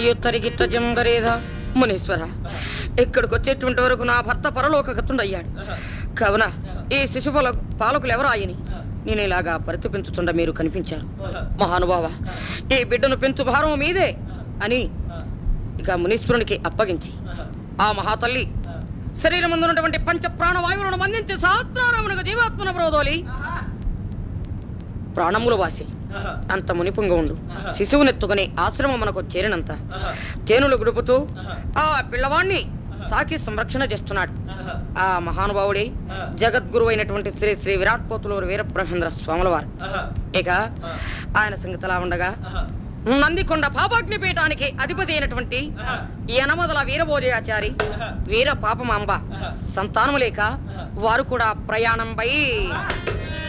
యుత్తరిగిత్త జంగరేధ మునీశ్వర ఇక్కడికి వచ్చేటువంటి వరకు నా భర్త పరలోకగతుండయ్యాడు కావున ఈ శిశువుల పాలకులు ఎవరు ఆయని నేను ఇలాగా పరితపించుచుండ మీరు కనిపించారు మహానుభావ ఈ బిడ్డను పెంచు భారం మీదే అని ఇక మునీశ్వరునికి అప్పగించి ఆ మహాతల్లి శరీరం ఉన్నటువంటి పంచ ప్రాణవాయువులను మందించి సహస్రారమునకు జీవాత్మన ప్రోదోలి ప్రాణములు వాసి అంత మునిపుంగ ఉండు శిశువునెత్తుకుని ఆశ్రమమునకు చేరినంత తేనులు గుడుపుతూ ఆ పిల్లవాణ్ణి సాకి సంరక్షణ చేస్తున్నాడు ఆ మహానుభావుడే జగద్గురు అయినటువంటి శ్రీ శ్రీ విరాట్ పోతులూరు వీరబ్రహ్మేంద్ర స్వాముల వారు ఇక ఆయన సంగతిలా ఉండగా నందికొండ పాపాగ్ని పీఠానికి అధిపతి అయినటువంటి యనమదల వీరభోజయాచారి వీర పాపమాంబ సంతానము లేక వారు కూడా ప్రయాణంపై